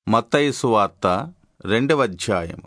మత్తయి సువార్త రెండవ అధ్యాయము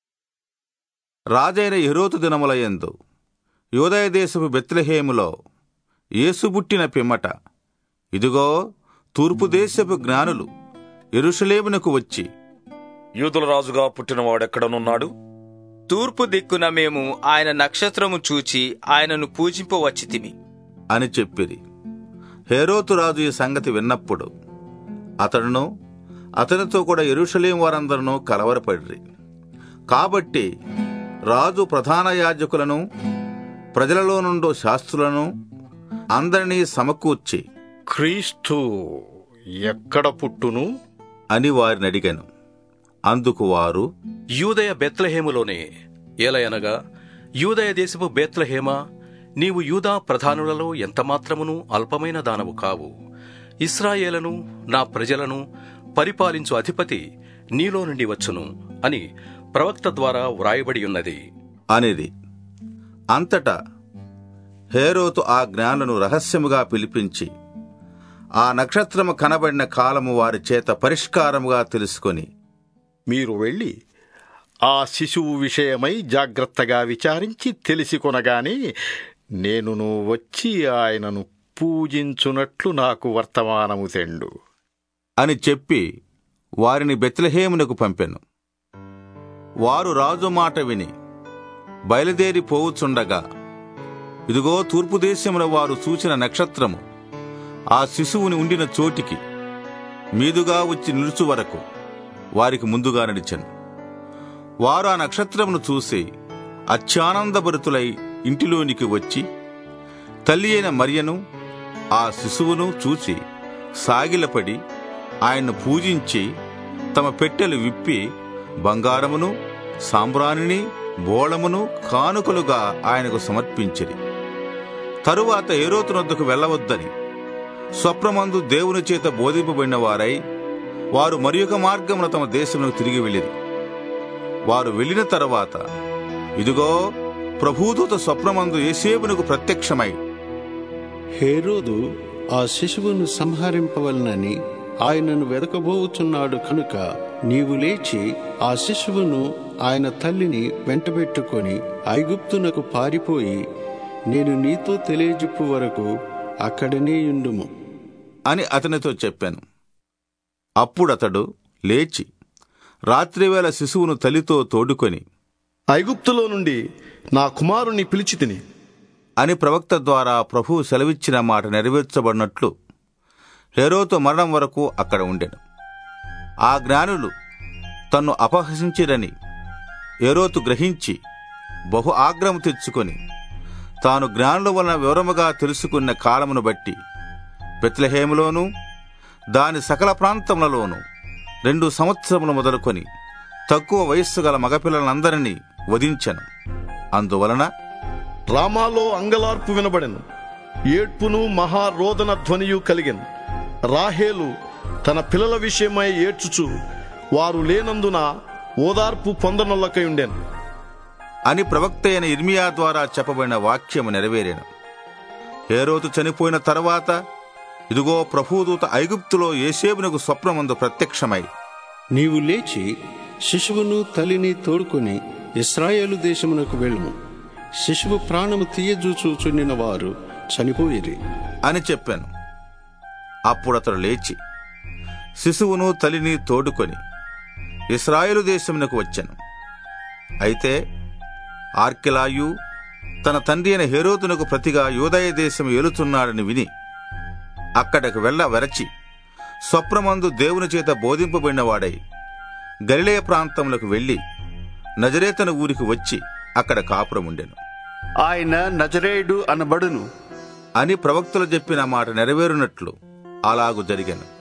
రాజైన యెహూదు దినములయందు యూదయ దేశపు బెత్లెహేములో యేసు పుట్టిన పిమ్మట ఇదిగో తూర్పు దేశపు జ్ఞానులు యెరూషలేమునకు వచ్చి యూదుల రాజుగా పుట్టినవాడెక్కడనున్నాడు తూర్పు దిక్కున మేము ఆయన నక్షత్రము చూచి ఆయనను పూజింపవచ్చితిమి అని చెప్పిరి హేరోతు రాజు ఈ సంగతి విన్నప్పుడు అతడును అతనితో కూడా యెరూషలేం వారందరూ కలవరపడిరి కాబట్టి రాజు ప్రధాన యాజకులను ప్రజలలో నుండి శాస్త్రులను అందరినీ సమకూర్చి క్రీస్తు ఎక్కడ పుట్టును అని వారిని అడిగాను అందుకు వారు యూదయ బెత్లహేములోనే ఏలయనగా యూదయ దేశపు బెత్లహేమా నీవు యూదా ప్రధానులలో ఎంతమాత్రమును అల్పమైన దానవు కావు ఇస్రాయేలను నా ప్రజలను పరిపాలించు అధిపతి నీలో నుండి వచ్చును అని ప్రవక్త ద్వారా వ్రాయబడి ఉన్నది అనేది అంతటా హేరోతు ఆ జ్ఞానులను రహస్యముగా పిలిపించి ఆ నక్షత్రము కనబడిన కాలము వారి చేత పరిష్కారముగా తెలుసుకొని మీరు వెళ్ళి ఆ శిశువు విషయమై జాగ్రత్తగా విచారించి తెలిసి కొనగానే నేనును వచ్చి ఆయనను పూజించునట్లు నాకు వర్తమానము తెండు అని చెప్పి వారిని బెత్లహేమునకు పంపెను వారు రాజు మాట విని బయలుదేరి పోవుచుండగా ఇదిగో తూర్పు దేశముల వారు చూచిన నక్షత్రము ఆ శిశువుని ఉండిన చోటికి మీదుగా వచ్చి నిలుచు వరకు వారికి ముందుగా నడిచెను వారు ఆ నక్షత్రమును చూసి అత్యానందభరితులై ఇంటిలోనికి వచ్చి తల్లి అయిన మరియను ఆ శిశువును చూచి సాగిలపడి ఆయన్ను పూజించి తమ పెట్టెలు విప్పి బంగారమును సాంబ్రాణిని బోళమును కానుకలుగా ఆయనకు సమర్పించిరి తరువాత ఏరోతునొద్దకు వెళ్ళవద్దని స్వప్నమందు దేవుని చేత బోధింపబడిన వారై వారు మరి ఒక మార్గమున తమ దేశమునకు తిరిగి వెళ్ళిరి వారు వెళ్ళిన తరువాత ఇదిగో ప్రభూదూత స్వప్నమందు ఏసేపునకు ప్రత్యక్షమై హేరోదు ఆ శిశువును సంహరింపవలనని ఆయనను వెదకబోచున్నాడు కనుక నీవు లేచి ఆ శిశువును ఆయన తల్లిని వెంటబెట్టుకొని ఐగుప్తునకు పారిపోయి నేను నీతో తెలియజెప్పు వరకు అక్కడనే ఉండుము అని అతనితో చెప్పాను అప్పుడతడు లేచి రాత్రివేళ శిశువును తల్లితో తోడుకొని ఐగుప్తులో నుండి నా కుమారుని పిలిచి తిని అని ప్రవక్త ద్వారా ప్రభువు సెలవిచ్చిన మాట నెరవేర్చబడినట్లు హేరోతు మరణం వరకు అక్కడ ఉండెను ఆ జ్ఞానులు తన్ను అపహసించిరని హేరోతు గ్రహించి బహు ఆగ్రహం తెచ్చుకొని తాను జ్ఞానుల వలన వివరముగా తెలుసుకున్న కాలమును బట్టి బెత్లహేములోను దాని సకల ప్రాంతములలోనూ రెండు సంవత్సరములు మొదలుకొని తక్కువ వయస్సు గల మగపిల్లలందరినీ వధించెను అందువలన రామాలో అంగలార్పు వినబడెను ఏడ్పును మహారోదన ధ్వనియు కలిగెను రాహేలు తన పిల్లల విషయమై ఏడ్చుచు వారు లేనందున ఓదార్పు పొందనొల్లకై ఉండెను అని ప్రవక్త అయిన ఇర్మియా ద్వారా చెప్పబడిన వాక్యము నెరవేరాను హేరోతు చనిపోయిన తర్వాత ఇదిగో ప్రభుదూత ఐగుప్తులో ఏసేబునకు స్వప్నమందు ప్రత్యక్షమై నీవు లేచి శిశువును తల్లిని తోడుకొని ఇస్రాయేలు దేశమునకు వెళ్ళుము శిశువు ప్రాణము తీయజూచుచుండిన వారు చనిపోయిరి అని చెప్పాను అప్పుడు అతడు లేచి శిశువును తల్లిని తోడుకొని ఇస్రాయేలు దేశమునకు వచ్చాను అయితే ఆర్కెలాయు తన తండ్రి అయిన హేరోతునకు ప్రతిగా యూదయ దేశం ఏలుతున్నాడని విని అక్కడకు వెళ్ళ వెరచి స్వప్నమందు దేవుని చేత బోధింపబడినవాడై గలిలయ ప్రాంతములకు వెళ్లి నజరేతన ఊరికి వచ్చి అక్కడ కాపురముండెను ఆయన నజరేయుడు అనబడును అని ప్రవక్తలు చెప్పిన మాట నెరవేరునట్లు అలాగు జరిగాను